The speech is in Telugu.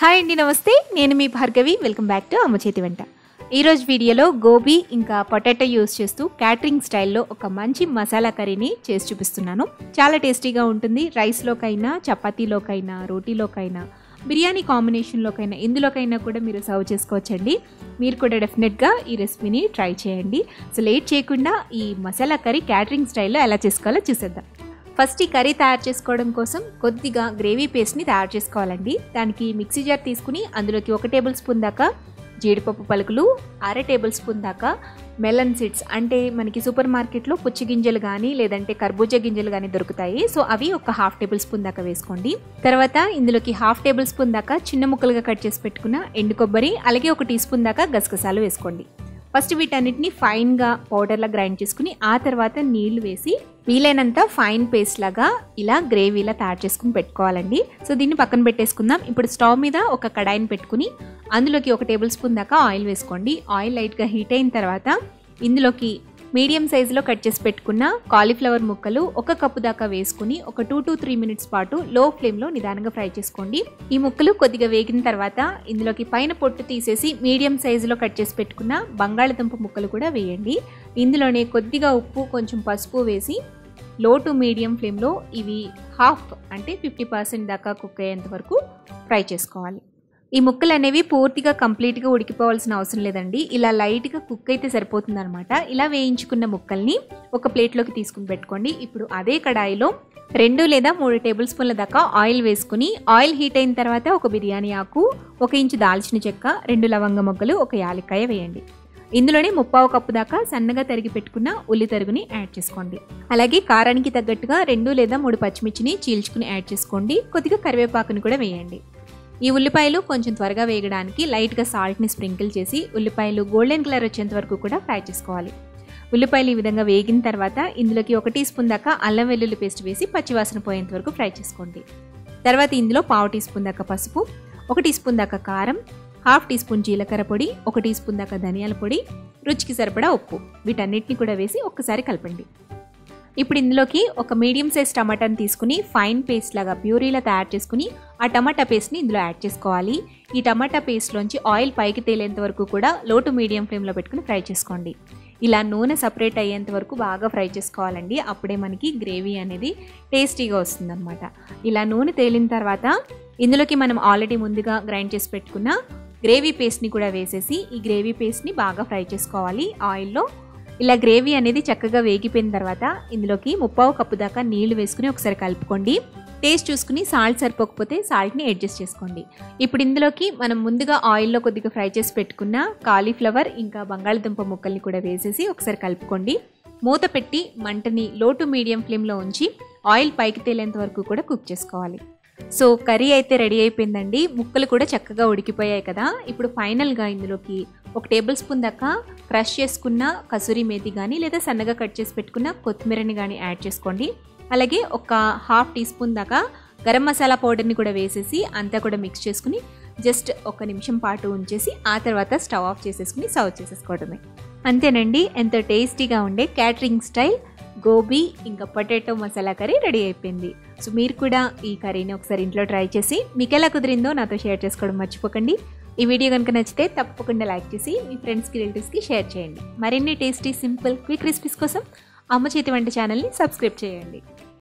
హాయ్ అండి నమస్తే నేను మీ Bhargavi welcome back to Amma Chethi వంట ఈరోజు వీడియోలో గోబీ ఇంకా పొటాటో యూస్ చేస్తూ క్యాటరింగ్ స్టైల్లో ఒక మంచి మసాలా కర్రీని చేసి చూపిస్తున్నాను చాలా టేస్టీగా ఉంటుంది రైస్లోకైనా చపాతీలోకైనా రోటీలోకైనా బిర్యానీ కాంబినేషన్లోకైనా ఇందులోకైనా కూడా మీరు సర్వ్ చేసుకోవచ్చండి మీరు కూడా డెఫినెట్గా ఈ రెసిపీని ట్రై చేయండి సో లేట్ చేయకుండా ఈ మసాలా కర్రీ క్యాటరింగ్ స్టైల్లో ఎలా చేసుకోవాలో చూసేద్దాం ఫస్ట్ ఈ కర్రీ తయారు చేసుకోవడం కోసం కొద్దిగా గ్రేవీ పేస్ట్ని తయారు చేసుకోవాలండి దానికి మిక్సీ జార్ తీసుకుని అందులోకి ఒక టేబుల్ స్పూన్ దాకా జీడిపప్పు పలుకులు అర టేబుల్ స్పూన్ దాకా మెలన్ సీడ్స్ అంటే మనకి సూపర్ మార్కెట్లో పుచ్చి గింజలు కానీ లేదంటే కర్బూజా గింజలు కానీ దొరుకుతాయి సో అవి ఒక హాఫ్ టేబుల్ స్పూన్ దాకా వేసుకోండి తర్వాత ఇందులోకి హాఫ్ టేబుల్ స్పూన్ దాకా చిన్న ముక్కలుగా కట్ చేసి పెట్టుకున్న ఎండు కొబ్బరి అలాగే ఒక టీ స్పూన్ దాకా గసగసాలు వేసుకోండి ఫస్ట్ వీటన్నిటిని ఫైన్గా పౌడర్లా గ్రైండ్ చేసుకుని ఆ తర్వాత నీళ్లు వేసి వీలైనంత ఫైన్ పేస్ట్ లాగా ఇలా గ్రేవీలా తయారు చేసుకుని పెట్టుకోవాలండి సో దీన్ని పక్కన పెట్టేసుకుందాం ఇప్పుడు స్టవ్ మీద ఒక కడాయిని పెట్టుకుని అందులోకి ఒక టేబుల్ స్పూన్ దాకా ఆయిల్ వేసుకోండి ఆయిల్ లైట్గా హీట్ అయిన తర్వాత ఇందులోకి మీడియం సైజులో కట్ చేసి పెట్టుకున్న కాలీఫ్లవర్ ముక్కలు ఒక కప్పు దాకా వేసుకుని ఒక టూ టు త్రీ మినిట్స్ పాటు లో ఫ్లేమ్లో నిదానంగా ఫ్రై చేసుకోండి ఈ ముక్కలు కొద్దిగా వేగిన తర్వాత ఇందులోకి పైన పొట్టు తీసేసి మీడియం సైజులో కట్ చేసి పెట్టుకున్న బంగాళదుంప ముక్కలు కూడా వేయండి ఇందులోనే కొద్దిగా ఉప్పు కొంచెం పసుపు వేసి లో టు మీడియం ఫ్లేమ్లో ఇవి హాఫ్ అంటే ఫిఫ్టీ పర్సెంట్ దాకా కుక్ అయ్యేంత వరకు ఫ్రై చేసుకోవాలి ఈ ముక్కలు అనేవి పూర్తిగా కంప్లీట్గా ఉడికిపోవాల్సిన అవసరం లేదండి ఇలా లైట్గా కుక్ అయితే సరిపోతుంది అనమాట ఇలా వేయించుకున్న ముక్కల్ని ఒక ప్లేట్లోకి తీసుకుని పెట్టుకోండి ఇప్పుడు అదే కడాయిలో రెండు లేదా మూడు టేబుల్ స్పూన్ల దాకా ఆయిల్ వేసుకుని ఆయిల్ హీట్ అయిన తర్వాత ఒక బిర్యానీ ఆకు ఒక ఇంచు దాల్చిన చెక్క రెండు లవంగ మొగ్గలు ఒక యాలక్కాయ వేయండి ఇందులోనే ముప్పావు కప్పు దాకా సన్నగా తరిగి పెట్టుకున్న ఉల్లి తరుగుని యాడ్ చేసుకోండి అలాగే కారానికి తగ్గట్టుగా రెండు లేదా మూడు పచ్చిమిర్చిని చీల్చుకుని యాడ్ చేసుకోండి కొద్దిగా కరివేపాకుని కూడా వేయండి ఈ ఉల్లిపాయలు కొంచెం త్వరగా వేగడానికి లైట్గా సాల్ట్ని స్ప్రింకిల్ చేసి ఉల్లిపాయలు గోల్డెన్ కలర్ వచ్చేంత వరకు కూడా ఫ్రై చేసుకోవాలి ఉల్లిపాయలు ఈ విధంగా వేగిన తర్వాత ఇందులోకి ఒక టీ స్పూన్ దాకా అల్లం వెల్లుల్లి పేస్ట్ వేసి పచ్చివాసన పోయేంత వరకు ఫ్రై చేసుకోండి తర్వాత ఇందులో పావు టీ స్పూన్ దాకా పసుపు ఒక టీ స్పూన్ దాకా కారం హాఫ్ టీ స్పూన్ జీలకర్ర పొడి ఒక టీ స్పూన్ దాకా ధనియాల పొడి రుచికి సరిపడా ఉప్పు వీటన్నిటిని కూడా వేసి ఒక్కసారి కలపండి ఇప్పుడు ఇందులోకి ఒక మీడియం సైజ్ టమాటాని తీసుకుని ఫైన్ పేస్ట్ లాగా ప్యూరీలా తయారు చేసుకుని ఆ టమాటా పేస్ట్ని ఇందులో యాడ్ చేసుకోవాలి ఈ టమాటా పేస్ట్లోంచి ఆయిల్ పైకి తేలేంత వరకు కూడా లో టు మీడియం ఫ్లేమ్లో పెట్టుకుని ఫ్రై చేసుకోండి ఇలా నూనె సపరేట్ అయ్యేంత వరకు బాగా ఫ్రై చేసుకోవాలండి అప్పుడే మనకి గ్రేవీ అనేది టేస్టీగా వస్తుందన్నమాట ఇలా నూనె తేలిన తర్వాత ఇందులోకి మనం ఆల్రెడీ ముందుగా గ్రైండ్ చేసి పెట్టుకున్న గ్రేవీ పేస్ట్ని కూడా వేసేసి ఈ గ్రేవీ పేస్ట్ని బాగా ఫ్రై చేసుకోవాలి ఆయిల్లో ఇలా గ్రేవీ అనేది చక్కగా వేగిపోయిన తర్వాత ఇందులోకి ముప్పావు కప్పు దాకా నీళ్లు వేసుకుని ఒకసారి కలుపుకోండి టేస్ట్ చూసుకుని సాల్ట్ సరిపోకపోతే సాల్ట్ని అడ్జస్ట్ చేసుకోండి ఇప్పుడు ఇందులోకి మనం ముందుగా ఆయిల్లో కొద్దిగా ఫ్రై చేసి పెట్టుకున్న కాలీఫ్లవర్ ఇంకా బంగాళదుంప ముక్కల్ని కూడా వేసేసి ఒకసారి కలుపుకోండి మూత పెట్టి మంటని లో టు మీడియం ఫ్లేమ్లో ఉంచి ఆయిల్ పైకి తేలేంత వరకు కూడా కుక్ చేసుకోవాలి సో కర్రీ అయితే రెడీ అయిపోయిందండి ముక్కలు కూడా చక్కగా ఉడికిపోయాయి కదా ఇప్పుడు ఫైనల్గా ఇందులోకి ఒక టేబుల్ స్పూన్ దాకా క్రష్ చేసుకున్న కసూరి మేతి కానీ లేదా సన్నగా కట్ చేసి పెట్టుకున్న కొత్తిమీరని కానీ యాడ్ చేసుకోండి అలాగే ఒక హాఫ్ టీ స్పూన్ దాకా గరం మసాలా పౌడర్ని కూడా వేసేసి అంతా కూడా మిక్స్ చేసుకుని జస్ట్ ఒక నిమిషం పాటు ఉంచేసి ఆ తర్వాత స్టవ్ ఆఫ్ చేసేసుకుని సర్వ్ చేసేసుకోవడమే అంతేనండి ఎంతో టేస్టీగా ఉండే క్యాటరింగ్ స్టైల్ గోబీ ఇంకా పొటాటో మసాలా కర్రీ రెడీ అయిపోయింది సో మీరు కూడా ఈ కర్రీని ఒకసారి ఇంట్లో ట్రై చేసి మీకు ఎలా కుదిరిందో నాతో షేర్ చేసుకోవడం మర్చిపోకండి ఈ వీడియో కనుక నచ్చితే తప్పకుండా లైక్ చేసి మీ ఫ్రెండ్స్కి రిలేటివ్స్కి షేర్ చేయండి మరిన్ని టేస్టీ సింపుల్ క్విక్ రెసిపీస్ కోసం అమ్మ చేతి వంట ఛానల్ని సబ్స్క్రైబ్ చేయండి